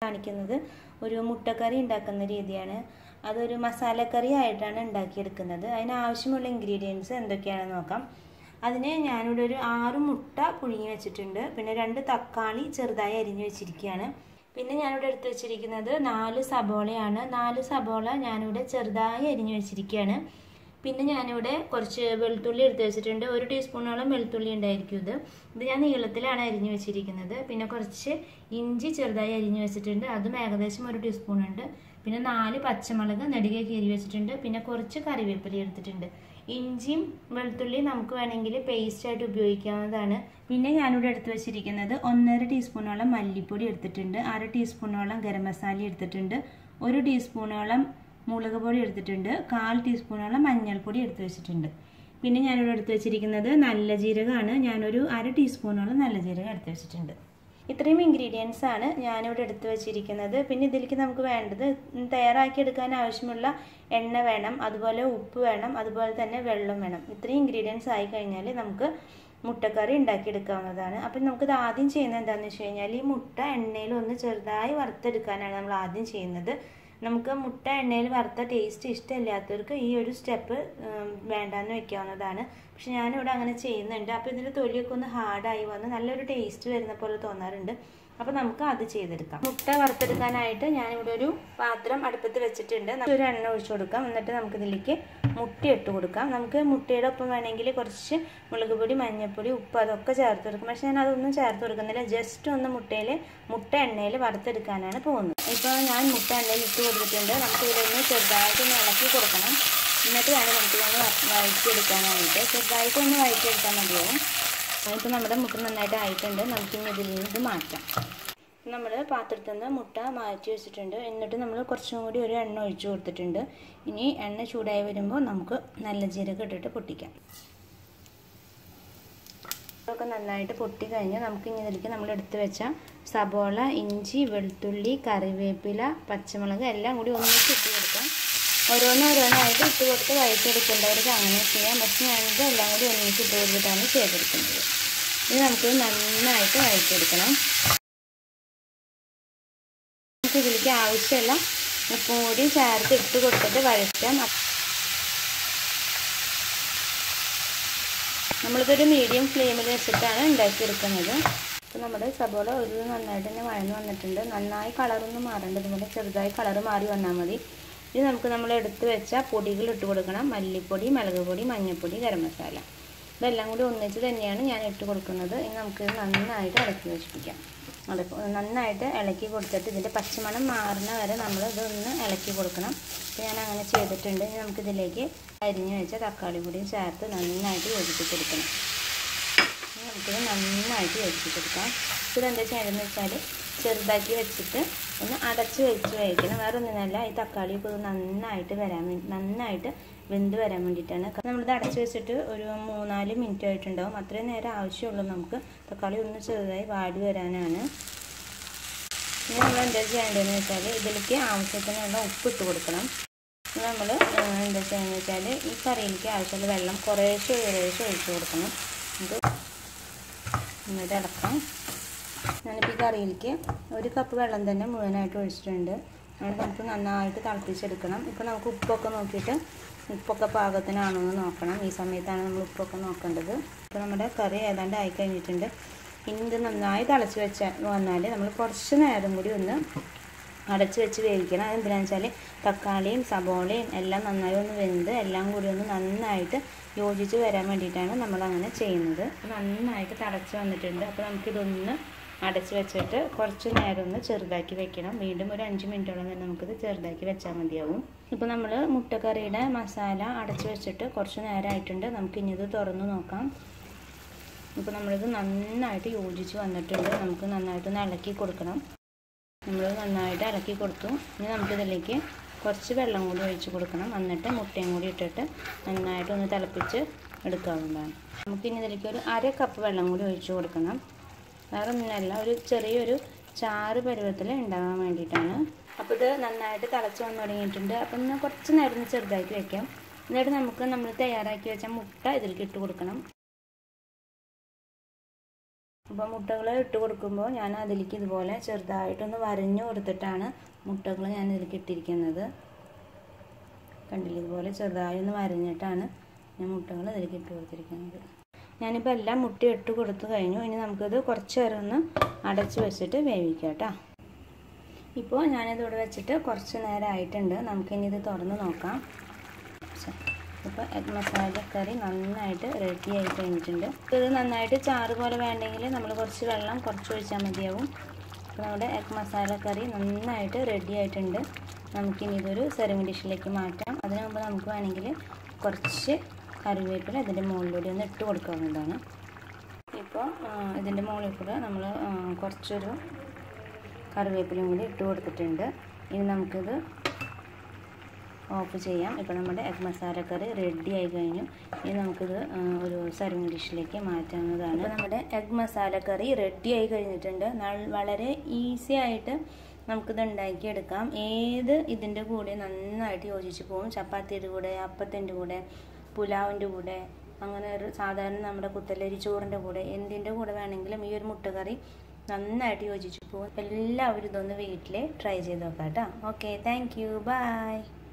കാണിക്കുന്നത് ഒരു മുട്ടക്കറി ഉണ്ടാക്കുന്ന രീതിയാണ് അതൊരു മസാലക്കറി ആയിട്ടാണ് ഉണ്ടാക്കിയെടുക്കുന്നത് അതിനാവശ്യമുള്ള ഇൻഗ്രീഡിയൻസ് എന്തൊക്കെയാണെന്ന് നോക്കാം അതിന് ഞാനിവിടെ ഒരു ആറ് മുട്ട പുഴുങ്ങി വെച്ചിട്ടുണ്ട് പിന്നെ രണ്ട് തക്കാളി ചെറുതായി അരിഞ്ഞു വെച്ചിരിക്കുകയാണ് പിന്നെ ഞാനിവിടെ എടുത്തു വെച്ചിരിക്കുന്നത് നാല് സബോളയാണ് നാല് സബോള ഞാനിവിടെ ചെറുതായി അരിഞ്ഞു വെച്ചിരിക്കുകയാണ് പിന്നെ ഞാനിവിടെ കുറച്ച് വെളുത്തുള്ളി എടുത്ത് വെച്ചിട്ടുണ്ട് ഒരു ടീസ്പൂണോളം വെളുത്തുള്ളി ഉണ്ടായിരിക്കും ഇത് ഇത് ഞാൻ നീളത്തിലാണ് അരിഞ്ഞു വെച്ചിരിക്കുന്നത് പിന്നെ കുറച്ച് ഇഞ്ചി ചെറുതായി അരിഞ്ഞു വെച്ചിട്ടുണ്ട് അതും ഏകദേശം ഒരു ടീസ്പൂൺ ഉണ്ട് പിന്നെ നാല് പച്ചമുളക് നെടുകെ കീറി വെച്ചിട്ടുണ്ട് പിന്നെ കുറച്ച് കറിവേപ്പില എടുത്തിട്ടുണ്ട് ഇഞ്ചിയും വെളുത്തുള്ളിയും നമുക്ക് വേണമെങ്കിൽ പേസ്റ്റ് ആയിട്ട് ഉപയോഗിക്കാവുന്നതാണ് പിന്നെ ഞാനിവിടെ എടുത്ത് വെച്ചിരിക്കുന്നത് ഒന്നര ടീസ്പൂണോളം മല്ലിപ്പൊടി എടുത്തിട്ടുണ്ട് അര ടീസ്പൂണോളം ഗരം മസാല എടുത്തിട്ടുണ്ട് ഒരു ടീസ്പൂണോളം മുളക് പൊടി എടുത്തിട്ടുണ്ട് കാൽ ടീസ്പൂണോളം മഞ്ഞൾപ്പൊടി എടുത്ത് വെച്ചിട്ടുണ്ട് പിന്നെ ഞാനിവിടെ എടുത്ത് വെച്ചിരിക്കുന്നത് നല്ല ജീരകമാണ് ഞാനൊരു അര ടീസ്പൂണോളം നല്ല ജീരകം എടുത്ത് വെച്ചിട്ടുണ്ട് ഇത്രയും ഇൻഗ്രീഡിയൻസ് ആണ് ഞാനിവിടെ എടുത്ത് വെച്ചിരിക്കുന്നത് പിന്നെ ഇതിലേക്ക് നമുക്ക് വേണ്ടത് തയ്യാറാക്കി എടുക്കാൻ ആവശ്യമുള്ള എണ്ണ വേണം അതുപോലെ ഉപ്പ് വേണം അതുപോലെ തന്നെ വെള്ളം വേണം ഇത്രയും ഇൻഗ്രീഡിയൻസ് ആയി കഴിഞ്ഞാൽ നമുക്ക് മുട്ടക്കറി ഉണ്ടാക്കിയെടുക്കാവുന്നതാണ് അപ്പം നമുക്കിത് ആദ്യം ചെയ്യുന്നത് എന്താണെന്ന് വെച്ച് കഴിഞ്ഞാൽ ഈ മുട്ട എണ്ണയിൽ ഒന്ന് ചെറുതായി വറുത്തെടുക്കാനാണ് നമ്മൾ ആദ്യം ചെയ്യുന്നത് നമുക്ക് മുട്ട എണ്ണയിൽ വറുത്ത ടേസ്റ്റ് ഇഷ്ടമില്ലാത്തവർക്ക് ഈ ഒരു സ്റ്റെപ്പ് വേണ്ടാന്ന് വെക്കാവുന്നതാണ് പക്ഷെ ഞാനിവിടെ അങ്ങനെ ചെയ്യുന്നുണ്ട് അപ്പോൾ ഇതിൻ്റെ തൊലിയൊക്കെ ഒന്ന് ഹാർഡായി വന്ന് നല്ലൊരു ടേസ്റ്റ് വരുന്ന പോലെ തോന്നാറുണ്ട് അപ്പോൾ നമുക്ക് അത് ചെയ്തെടുക്കാം മുട്ട വറുത്തെടുക്കാനായിട്ട് ഞാനിവിടെ ഒരു പാത്രം അടുപ്പത്ത് വെച്ചിട്ടുണ്ട് ഒരു എണ്ണ ഒഴിച്ചു കൊടുക്കാം എന്നിട്ട് നമുക്കിതിലേക്ക് മുട്ട ഇട്ട് കൊടുക്കാം നമുക്ക് മുട്ടയുടെ ഒപ്പം വേണമെങ്കിൽ കുറച്ച് മുളക് പൊടി മഞ്ഞൾപ്പൊടി ഉപ്പ് അതൊക്കെ ചേർത്ത് കൊടുക്കും പക്ഷെ ഞാൻ അതൊന്നും ചേർത്ത് കൊടുക്കുന്നില്ല ജസ്റ്റ് ഒന്ന് മുട്ടയിൽ മുട്ട എണ്ണയിൽ വറുത്തെടുക്കാനാണ് പോകുന്നത് ഇപ്പോൾ ഞാൻ മുട്ട എണ്ണയിൽ ഇട്ട് കൊടുത്തിട്ടുണ്ട് നമുക്ക് ഇതിലൊന്ന് ചെറുതായിട്ട് ഒന്ന് ഇളക്കി കൊടുക്കണം എന്നിട്ട് വേണം നമുക്ക് ഒന്ന് വഴറ്റിയെടുക്കാനായിട്ട് ചെറുതായിട്ട് ഒന്ന് വഴറ്റിയെടുക്കാൻ മതിയാവും ഇപ്പോൾ നമ്മുടെ മുട്ട നന്നായിട്ട് ആയിട്ടുണ്ട് നമുക്കിനി ഇതിൽ നിന്ന് ഇത് മാറ്റാം നമ്മൾ പാത്രത്തിൽ നിന്ന് മുട്ട മാറ്റി വെച്ചിട്ടുണ്ട് എന്നിട്ട് നമ്മൾ കുറച്ചും കൂടി ഒരു എണ്ണ ഒഴിച്ചു കൊടുത്തിട്ടുണ്ട് ഇനി എണ്ണ ചൂടായി വരുമ്പോൾ നമുക്ക് നല്ല ജീരകം ഇട്ടിട്ട് പൊട്ടിക്കാം ഒക്കെ നന്നായിട്ട് പൊട്ടി കഴിഞ്ഞ് നമുക്ക് ഇനി ഇതിലേക്ക് നമ്മൾ എടുത്ത് വെച്ച സബോള ഇഞ്ചി വെളുത്തുള്ളി കറിവേപ്പില പച്ചമുളക് എല്ലാം കൂടി ഒന്നിച്ച് ഇട്ട് കൊടുക്കാം ഓരോന്നോരോന്നായിട്ട് ഇട്ട് കൊടുത്ത് വഴറ്റിയെടുക്കേണ്ടവർക്ക് അങ്ങനെ ചെയ്യാം പക്ഷെ ഞാനിത് എല്ലാം കൂടി ഒന്നിച്ച് ഇട്ട് കൊടുത്തിട്ടാണ് ചെയ്തെടുക്കുന്നത് ഇത് നമുക്ക് നന്നായിട്ട് വഴറ്റിയെടുക്കണം നമുക്ക് ഇതിലേക്ക് ആവശ്യമുള്ള ഉപ്പും കൂടി ചേർത്ത് ഇട്ട് കൊടുത്തിട്ട് വഴറ്റാം നമ്മളിതൊരു മീഡിയം ഫ്ലെയിമിൽ വെച്ചിട്ടാണ് ഉണ്ടാക്കിയെടുക്കുന്നത് അപ്പോൾ നമ്മുടെ സബോള ഒരു നന്നായിട്ട് തന്നെ വഴന്ന് വന്നിട്ടുണ്ട് നന്നായി കളറൊന്നും മാറേണ്ട ഇതുപോലെ ചെറുതായി കളറ് മാറി വന്നാൽ മതി ഇത് നമുക്ക് നമ്മൾ എടുത്ത് വെച്ച പൊടികൾ ഇട്ട് കൊടുക്കണം മല്ലിപ്പൊടി മുളക് പൊടി മഞ്ഞൾപ്പൊടി ഗരം മസാല ഇതെല്ലാം കൂടി ഒന്നിച്ച് തന്നെയാണ് ഞാൻ ഇട്ട് കൊടുക്കുന്നത് ഇനി നമുക്ക് നന്നായിട്ട് ഇളക്കി വെച്ചിരിക്കാം അതെ നന്നായിട്ട് ഇളക്കി കൊടുത്തിട്ട് ഇതിൻ്റെ പച്ചമണം മാറുന്ന വരെ നമ്മൾ ഇതൊന്ന് ഇളക്കി കൊടുക്കണം അപ്പോൾ ഞാൻ അങ്ങനെ ചെയ്തിട്ടുണ്ട് ഇനി നമുക്കിതിലേക്ക് അരിഞ്ഞു വെച്ച തക്കാളി കൂടിയും ചേർത്ത് നന്നായിട്ട് യോജിപ്പിച്ചെടുക്കണം നമുക്കിത് നന്നായിട്ട് യോജിപ്പിച്ചെടുക്കാം ഇതെന്താ ചെയ്യണമെന്ന് വെച്ചാൽ ചെറുതാക്കി വെച്ചിട്ട് ഒന്ന് അടച്ച് വെച്ച് കഴിക്കണം വേറെ ഒന്നിനല്ല ഈ തക്കാളി ഇപ്പോൾ നന്നായിട്ട് വരാൻ വേണ്ടി നന്നായിട്ട് വെന്ത് വരാൻ വേണ്ടിയിട്ടാണ് നമ്മളിത് അടച്ച് വെച്ചിട്ട് ഒരു മൂന്നാല് മിനിറ്റ് ആയിട്ടുണ്ടാവും അത്രയും നേരം ആവശ്യമുള്ളൂ നമുക്ക് തക്കാളി ഒന്ന് ചെറുതായി വാടി വരാനാണ് ഇനി നമ്മൾ എന്താ ചെയ്യേണ്ടതെന്ന് വെച്ചാൽ ഇതിലേക്ക് ആവശ്യത്തിനുള്ള ഉപ്പ് ഇട്ട് കൊടുക്കണം നമ്മൾ എന്താ ചെയ്യുന്നത് വെച്ചാൽ ഈ കറിയിലേക്ക് ആവശ്യമുള്ള വെള്ളം കുറേശ്ശെ കുറേശ്ശെ ഒഴിച്ച് കൊടുക്കണം നമുക്ക് എന്നിട്ട് ഇളക്കാം ഞാനിപ്പോൾ ഈ കറിയിലേക്ക് ഒരു കപ്പ് വെള്ളം തന്നെ മുഴുവനായിട്ട് ഒഴിച്ചിട്ടുണ്ട് അതുകൊണ്ട് നമുക്ക് നന്നായിട്ട് തിളപ്പിച്ചെടുക്കണം ഇപ്പോൾ നമുക്ക് ഉപ്പൊക്കെ നോക്കിയിട്ട് ഉപ്പൊക്കെ പാകത്തിനാണോ എന്ന് നോക്കണം ഈ സമയത്താണ് നമ്മൾ ഉപ്പൊക്കെ നോക്കേണ്ടത് ഇപ്പോൾ നമ്മുടെ കറി ഏതാണ്ട് ആയി കഴിഞ്ഞിട്ടുണ്ട് ഇനി ഇത് നന്നായി തിളച്ച് വെച്ച വന്നാൽ നമ്മൾ കുറച്ച് നേരം കൂടി ഒന്ന് അടച്ച് വെച്ച് വേവിക്കണം അതെന്തിനാണെന്ന് വെച്ചാൽ തക്കാളിയും സബോളയും എല്ലാം നന്നായി ഒന്ന് വെന്ത് എല്ലാം കൂടി ഒന്ന് നന്നായിട്ട് യോജിച്ച് വരാൻ വേണ്ടിയിട്ടാണ് നമ്മൾ അങ്ങനെ ചെയ്യുന്നത് നന്നായിട്ട് തിളച്ച് വന്നിട്ടുണ്ട് അപ്പോൾ നമുക്കിതൊന്ന് അടച്ച് വെച്ചിട്ട് കുറച്ച് നേരം ഒന്ന് ചെറുതാക്കി വെക്കണം വീണ്ടും ഒരു അഞ്ച് മിനിറ്റോളം തന്നെ നമുക്കിത് ചെറുതാക്കി വെച്ചാൽ മതിയാവും ഇപ്പോൾ നമ്മൾ മുട്ടക്കറിയുടെ മസാല അടച്ച് വെച്ചിട്ട് കുറച്ച് നേരമായിട്ടുണ്ട് നമുക്ക് ഇനി ഇത് തുറന്ന് നോക്കാം ഇപ്പോൾ നമ്മളിത് നന്നായിട്ട് യോജിച്ച് വന്നിട്ടുണ്ട് നമുക്ക് നന്നായിട്ടൊന്ന് ഇളക്കി കൊടുക്കണം നമ്മൾ നന്നായിട്ട് ഇളക്കി കൊടുത്തു ഇനി നമുക്കിതിലേക്ക് കുറച്ച് വെള്ളം കൂടി ഒഴിച്ച് കൊടുക്കണം എന്നിട്ട് മുട്ടയും കൂടി ഇട്ടിട്ട് നന്നായിട്ടൊന്ന് തിളപ്പിച്ച് എടുക്കാവുന്നതാണ് നമുക്കിനി ഇതിലേക്ക് ഒരു അര കപ്പ് വെള്ളം കൂടി ഒഴിച്ച് കൊടുക്കണം വേറെ ഒന്നിനല്ല ഒരു ചെറിയൊരു ചാറ് പരുവത്തിൽ ഉണ്ടാകാൻ വേണ്ടിയിട്ടാണ് അപ്പോൾ ഇത് നന്നായിട്ട് തിളച്ച് വന്ന് തുടങ്ങിയിട്ടുണ്ട് അപ്പം എന്നാൽ കുറച്ച് നേരം ഒന്ന് ചെറുതാക്കി വെക്കാം എന്നിട്ട് നമുക്ക് നമ്മൾ തയ്യാറാക്കി വെച്ച മുട്ട ഇതിലേക്ക് ഇട്ട് കൊടുക്കണം അപ്പോൾ മുട്ടകൾ ഇട്ട് കൊടുക്കുമ്പോൾ ഞാൻ അതിലേക്ക് ഇതുപോലെ ചെറുതായിട്ടൊന്ന് വരഞ്ഞു കൊടുത്തിട്ടാണ് മുട്ടകൾ ഞാൻ ഇതിലേക്ക് ഇട്ടിരിക്കുന്നത് കണ്ടില്ല ഇതുപോലെ ചെറുതായി ഒന്ന് വരഞ്ഞിട്ടാണ് ഞാൻ മുട്ടകൾ ഇതിലേക്ക് ഇട്ട് കൊടുത്തിരിക്കുന്നത് ഞാനിപ്പോൾ എല്ലാം മുട്ട ഇട്ട് കൊടുത്തു കഴിഞ്ഞു ഇനി നമുക്കത് കുറച്ച് നേരം ഒന്ന് അടച്ച് വെച്ചിട്ട് വേവിക്കാം കേട്ടോ ഇപ്പോൾ ഞാനിത് ഇവിടെ വെച്ചിട്ട് കുറച്ച് നേരം ആയിട്ടുണ്ട് നമുക്കിനി ഇത് തുറന്ന് നോക്കാം ഇപ്പോൾ എഗ് മസാല കറി നന്നായിട്ട് റെഡി ആയി കഴിഞ്ഞിട്ടുണ്ട് ഇത് നന്നായിട്ട് ചാറ് പോലെ വേണ്ടെങ്കിൽ നമ്മൾ കുറച്ച് വെള്ളം കുറച്ച് ഒഴിച്ചാൽ മതിയാവും അപ്പോൾ നമ്മുടെ എഗ് മസാല കറി നന്നായിട്ട് റെഡി ആയിട്ടുണ്ട് നമുക്കിനി ഇതൊരു സെർവിങ് ഡിഷിലേക്ക് മാറ്റാം അതിനു മുമ്പ് നമുക്ക് വേണമെങ്കിൽ കുറച്ച് കറിവേപ്പില ഇതിൻ്റെ മുകളിലൂടെ ഒന്ന് ഇട്ട് കൊടുക്കാവുന്നതാണ് ഇപ്പോൾ ഇതിൻ്റെ മുകളിൽ കൂടെ നമ്മൾ കുറച്ചൊരു കറിവേപ്പിലയും കൂടി ഇട്ട് കൊടുത്തിട്ടുണ്ട് ഇനി നമുക്കിത് ഓഫ് ചെയ്യാം ഇപ്പോൾ നമ്മുടെ എഗ് മസാല കറി റെഡി ആയി കഴിഞ്ഞു ഇനി നമുക്കിത് ഒരു സർവിങ് ഡിഷിലേക്ക് മാറ്റാവുന്നതാണ് ഇപ്പോൾ നമ്മുടെ എഗ് മസാല കറി റെഡി ആയി കഴിഞ്ഞിട്ടുണ്ട് വളരെ ഈസി ആയിട്ട് നമുക്കിത് ഉണ്ടാക്കിയെടുക്കാം ഏത് ഇതിൻ്റെ കൂടെ നന്നായിട്ട് യോജിച്ച് പോകും ചപ്പാത്തിയുടെ കൂടെ അപ്പത്തിൻ്റെ കൂടെ പുലാവിൻ്റെ കൂടെ അങ്ങനെ ഒരു സാധാരണ നമ്മുടെ കുത്തലരി ചോറിൻ്റെ കൂടെ എന്തിൻ്റെ കൂടെ വേണമെങ്കിലും ഈ ഒരു മുട്ടക്കറി നന്നായിട്ട് യോജിച്ച് പോകും എല്ലാവരും ഇതൊന്ന് വീട്ടിൽ ട്രൈ ചെയ്ത് നോക്കാം കേട്ടോ ഓക്കെ താങ്ക് യു ബൈ